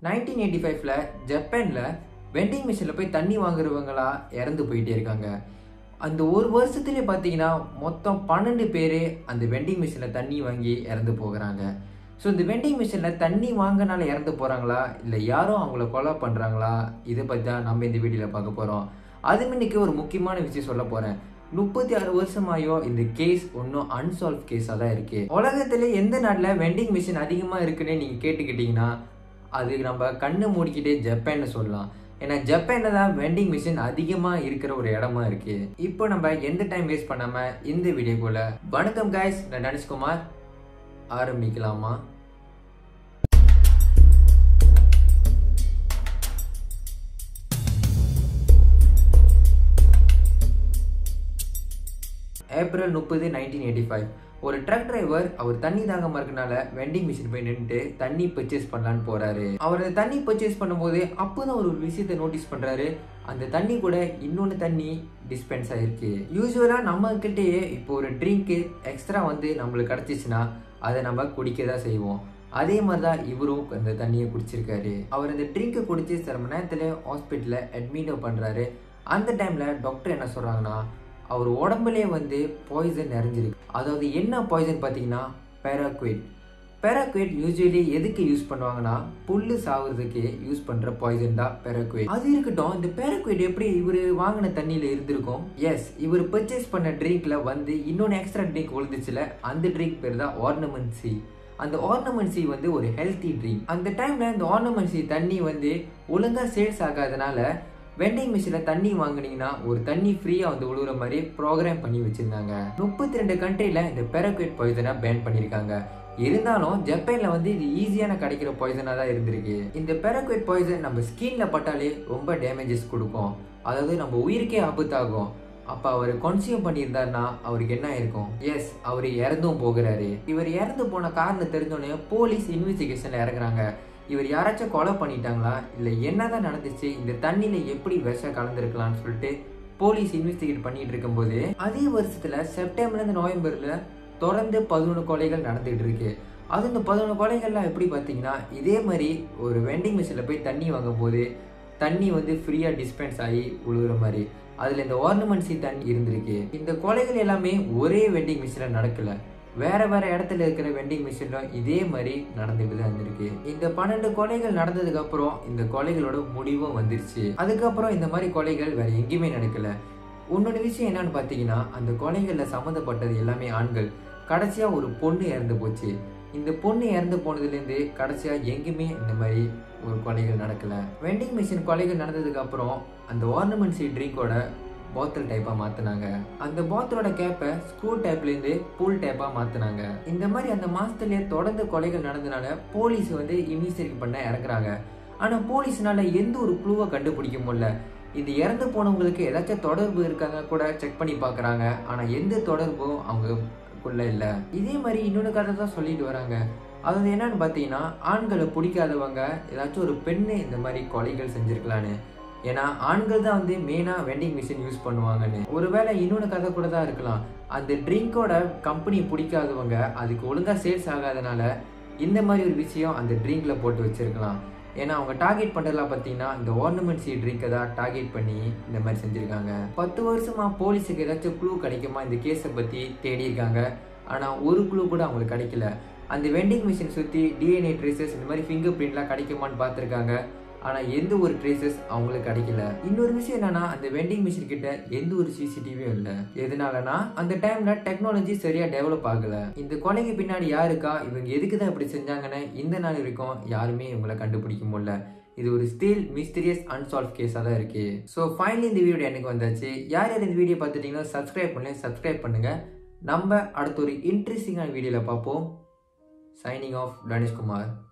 nineteen eighty ஃபைவ்ல ஜப்பானில் vending மிஷினில் போய் தண்ணி வாங்குறவங்களா இறந்து போயிட்டே இருக்காங்க அந்த ஒரு வருஷத்துலேயே பார்த்தீங்கன்னா மொத்தம் பன்னெண்டு பேர் அந்த வெண்டிங் மிஷினில் தண்ணி வாங்கி இறந்து போகிறாங்க ஸோ இந்த வெண்டிங் மிஷினில் தண்ணி வாங்கினால இறந்து போகிறாங்களா இல்லை யாரும் அவங்கள கொலை பண்ணுறாங்களா இதை பற்றி தான் நம்ம இந்த வீடியோவில் பார்க்க போகிறோம் அது இன்னைக்கு ஒரு முக்கியமான விஷயம் சொல்ல போகிறேன் முப்பத்தி ஆறு வருஷமாயோ இந்த கேஸ் ஒன்றும் அன்சால்வ் கேஸாக தான் இருக்கு உலகத்திலே எந்த நாட்டில் வெண்டிங் மிஷின் அதிகமாக இருக்குன்னு நீங்கள் கேட்டுக்கிட்டீங்கன்னா அது நம்ம கண்ணு மூடிக்கிட்டே ஜப்பான்னு சொல்லலாம் ஏன்னா ஜப்பானில் தான் வெண்டிங் மிஷின் அதிகமாக இருக்கிற ஒரு இடமா இருக்கு இப்போ நம்ம எந்த டைம் வேஸ்ட் பண்ணாமல் இந்த வீடியோக்குள்ள வணக்கம் காய்ஸ் நான் தனுஷ்குமார் ஆரம்பிக்கலாமா ஏப்ரல் முப்பது நைன்டீன் எயிட்டி ஃபைவ் ஒரு ட்ரக் டிரைவர் அவர் தண்ணி தாங்காம இருக்கனால வெண்டிங் மிஷின் போய் நின்றுட்டு தண்ணி பர்ச்சேஸ் பண்ணலான்னு போறாரு அவர் அந்த தண்ணி பர்ச்சேஸ் பண்ணும்போது அப்போதான் ஒரு விஷயத்தை நோட்டீஸ் பண்றாரு அந்த தண்ணி கூட இன்னொன்று தண்ணி டிஸ்பென்ஸ் ஆயிருக்கு யூஸ்வலாக நம்ம கிட்டேயே இப்போ ஒரு ட்ரிங்க்கு எக்ஸ்ட்ரா வந்து நம்மளுக்கு கிடச்சிச்சின்னா அதை நம்ம குடிக்க தான் செய்வோம் அதே மாதிரி தான் இவரும் அந்த தண்ணியை குடிச்சிருக்காரு அவர் அந்த ட்ரிங்கை குடிச்சு சில மணி நேரத்தில் ஹாஸ்பிட்டலில் அட்மிட்டோ பண்ணுறாரு அந்த டைமில் டாக்டர் என்ன சொல்கிறாங்கன்னா அவர் உடம்புலேயே வந்து பாய்சன் நிறைஞ்சிருக்கு அதாவது என்ன பாய்சன் பார்த்தீங்கன்னா பேராக்வேட் பேராக்வேட் யூஸ்வலி எதுக்கு யூஸ் பண்ணுவாங்கன்னா புல்லு சாகுறதுக்கு யூஸ் பண்ணுற பாய்சன் தான் பேராக்வேட் அது இருக்கட்டும் இந்த பேராக்வேட் எப்படி இவர் வாங்கின தண்ணியில் இருந்திருக்கும் எஸ் இவர் பர்ச்சேஸ் பண்ண ட்ரிங்க்ல வந்து இன்னொன்று எக்ஸ்ட்ரா ட்ரிங்க் விழுந்துச்சுல அந்த ட்ரிங்க் பேர் தான் ஆர்னமெண்ட் சி அந்த ஆர்னமெண்ட் சி வந்து ஒரு ஹெல்த்தி ட்ரிங்க் அந்த டைம்ல இந்த ஆர்னமெண்ட் சி தண்ணி வந்து ஒழுங்காக சேல்ஸ் ஆகாதனால வெண்டிங் மிஷினில் தண்ணி வாங்கினீங்கன்னா ஒரு தண்ணி ஃப்ரீயாக வந்து விழுகிற மாதிரி ப்ரோக்ராம் பண்ணி வச்சுருந்தாங்க முப்பத்தி ரெண்டு கண்ட்ரியில் இந்த பெரக்வேட் பாய்சனை பேன் பண்ணியிருக்காங்க இருந்தாலும் ஜப்பானில் வந்து இது ஈஸியான கிடைக்கிற பாய்சனாக தான் இருந்திருக்கு இந்த பெரக்வேட் பாய்சன் நம்ம ஸ்கின்ல பட்டாலே ரொம்ப டேமேஜஸ் கொடுக்கும் அதாவது நம்ம உயிருக்கே ஆபத்தாகும் அப்போ அவர் கன்சியூம் பண்ணியிருந்தாருன்னா அவருக்கு என்ன இருக்கும் எஸ் அவர் இறந்தும் போகிறாரு இவர் இறந்து போன காரணம் தெரிஞ்சோடனே போலீஸ் இன்வெஸ்டிகேஷனில் இறங்குறாங்க இவர் யாராச்சும் கொலை பண்ணிட்டாங்களா இல்லை என்னதான் நடந்துச்சு இந்த தண்ணியில எப்படி விஷம் கலந்துருக்கலாம்னு சொல்லிட்டு போலீஸ் இன்வெஸ்டிகேட் பண்ணிட்டு இருக்கும்போது அதே வருஷத்துல செப்டம்பர்லேருந்து நவம்பர்ல தொடர்ந்து பதினொன்று கொலைகள் நடந்துகிட்டு இருக்கு அது இந்த பதினொன்று கொலைகள்லாம் எப்படி பார்த்தீங்கன்னா இதே மாதிரி ஒரு வெண்டிங் மிஷினில் போய் தண்ணி வாங்கும் போது தண்ணி வந்து ஃப்ரீயாக டிஸ்பென்ஸ் ஆகி உழுகுற மாதிரி அதில் இந்த ஆர்னமெண்ட்ஸி தண்ணி இருந்திருக்கு இந்த கொலைகள் எல்லாமே ஒரே வெண்டிங் மிஷினில் நடக்கலை வேற வேற இடத்துல இருக்கிற வெண்டிங் மிஷின்ல இதே மாதிரி நடந்துட்டு தான் இருந்திருக்கு இந்த பன்னெண்டு கொலைகள் நடந்ததுக்கு அப்புறம் இந்த கொலைகளோட முடிவும் வந்துருச்சு அதுக்கப்புறம் இந்த மாதிரி கொலைகள் வேற எங்கேயுமே நடக்கல இன்னொரு விஷயம் என்னன்னு பார்த்தீங்கன்னா அந்த கொலைகளில் சம்மந்தப்பட்டது எல்லாமே ஆண்கள் கடைசியா ஒரு பொண்ணு இறந்து போச்சு இந்த பொண்ணு இறந்து போனதுலேருந்து கடைசியா எங்கேயுமே இந்த மாதிரி ஒரு கொலைகள் நடக்கல வெண்டிங் மிஷின் கொலைகள் நடந்ததுக்கு அப்புறம் அந்த ஆர்னமெண்ட்ஸி ட்ரிங்கோட பாத்தல் டைப்பாக மாற்றினாங்க அந்த பாத்தலோட கேப்பை ஸ்க்ரூ டைப்லேருந்து பூல் டைப்பாக மாற்றினாங்க இந்த மாதிரி அந்த மாதத்துலேயே தொடர்ந்து கொலைகள் நடந்தனால போலீஸ் வந்து இன்வெஸ்டிகேட் பண்ண இறக்குறாங்க ஆனால் போலீஸ்னால எந்த ஒரு க்ளூவை கண்டுபிடிக்க முடியல இது இறந்து போனவங்களுக்கு ஏதாச்சும் தொடர்பு இருக்காங்க கூட செக் பண்ணி பார்க்குறாங்க ஆனால் எந்த தொடர்பும் அவங்களுக்குள்ள இல்லை இதே மாதிரி இன்னொன்று கதை தான் சொல்லிட்டு வராங்க அதாவது என்னன்னு பார்த்தீங்கன்னா ஆண்களை பிடிக்காதவங்க ஏதாச்சும் ஒரு பெண்ணு இந்த மாதிரி கொலைகள் செஞ்சுருக்கலான்னு ஏன்னா ஆண்கள் தான் வந்து மெயினாக வெண்டிங் மிஷின் யூஸ் பண்ணுவாங்கன்னு ஒருவேளை இன்னொன்று கதை கூட தான் இருக்கலாம் அந்த ட்ரிங்கோட கம்பெனி பிடிக்காதவங்க அதுக்கு ஒழுங்காக சேல்ஸ் ஆகாதனால இந்த மாதிரி ஒரு விஷயம் அந்த ட்ரிங்கில் போட்டு வச்சிருக்கலாம் ஏன்னா அவங்க டார்கெட் பண்ணுறதுலாம் பார்த்தீங்கன்னா இந்த ஆர்னமெண்ட்ஸி ட்ரிங்கை தான் டார்கெட் பண்ணி இந்த மாதிரி செஞ்சுருக்காங்க பத்து வருஷமா போலீஸுக்கு ஏதாச்சும் க்ளூ கிடைக்குமா இந்த கேஸை பற்றி தேடி இருக்காங்க ஆனால் ஒரு க்ளூ கூட அவங்களுக்கு கிடைக்கல அந்த வெண்டிங் மிஷின் சுற்றி டிஎன்ஏ ட்ரேசஸ் இந்த மாதிரி ஃபிங்கர் பிரிண்ட்லாம் கிடைக்குமான்னு பார்த்துருக்காங்க ஆனால் எந்த ஒரு ட்ரேசஸ் அவங்களுக்கு கிடைக்கல இன்னொரு விஷயம் என்னன்னா அந்த வெண்டிங் மிஷின் கிட்ட எந்த ஒரு சிசிடிவியும் இல்லை எதனாலனா அந்த டைம்ல டெக்னாலஜி சரியா டெவலப் ஆகல இந்த கொலைக்கு பின்னாடி யாருக்கா இவங்க எதுக்கு தான் இப்படி செஞ்சாங்கன்னு இந்த நாள் வரைக்கும் யாருமே இவங்களை கண்டுபிடிக்க முடியல இது ஒரு ஸ்டில் மிஸ்டீரியஸ் அன்சால்வ் கேஸாக தான் இருக்கு ஸோ ஃபைனலி இந்த வீடியோ எனக்கு வந்தாச்சு யார் யார் இந்த வீடியோ பார்த்துட்டீங்களோ சப்ஸ்கிரைப் பண்ணி சப்ஸ்கிரைப் பண்ணுங்க நம்ம அடுத்த ஒரு இன்ட்ரெஸ்டிங்கான வீடியோவில் பார்ப்போம் சைனிங் ஆஃப் கணேஷ்குமார்